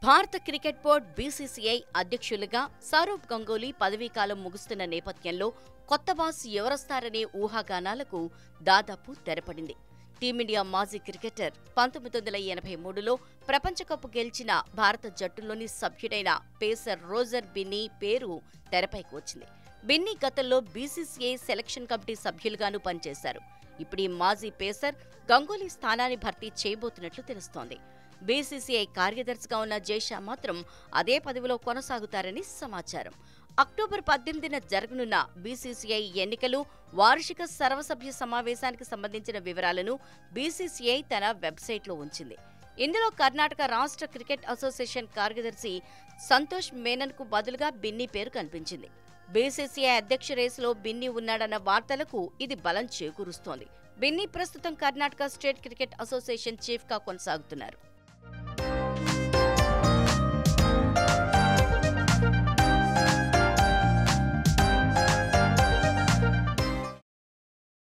భారత cricket board BCCI అధ్యక్షులుగా సౌరవ్ గంగూలీ పదవీకాలం ముగుస్తున్న నేపథ్యంలో కొత్త బాస్ ఎవరొస్తారనే ఊహాగానాలకు దాదాపు తెరపడింది టీమిండియా మాజీ క్రికెటర్ పంతొమ్మిది వందల ఎనభై మూడులో ప్రపంచ కప్ గెలిచిన భారత జట్టులోని సభ్యుడైన పేసర్ రోజర్ బిన్నీ పేరు తెరపైకి వచ్చింది బిన్నీ గతంలో బీసీసీఐ సెలక్షన్ కమిటీ సభ్యులుగాను పనిచేశారు ఇప్పుడు ఈ మాజీ పేసర్ గంగూలీ స్థానాన్ని భర్తీ చేయబోతున్నట్లు తెలుస్తోంది బీసీసీఐ కార్యదర్శిగా ఉన్న జైషా మాత్రం అదే పదవిలో కొనసాగుతారని సమాచారం అక్టోబర్ పద్దెనిమిదిన జరగనున్న బీసీసీఐ ఎన్నికలు వార్షిక సర్వసభ్య సమావేశానికి సంబంధించిన వివరాలను బీసీసీఐ తన వెబ్సైట్లో ఉంచింది ఇందులో కర్ణాటక రాష్ట్ర క్రికెట్ అసోసియేషన్ కార్యదర్శి సంతోష్ మేనన్ కు బదులుగా బిన్నీ పేరు కనిపించింది బీసీసీఐ అధ్యక్ష రేసులో బిన్నీ ఉన్నాడన్న వార్తలకు ఇది బలం చేకూరుస్తోంది బిన్నీ ప్రస్తుతం Karnataka state cricket association chief గా కొనసాగుతున్నారు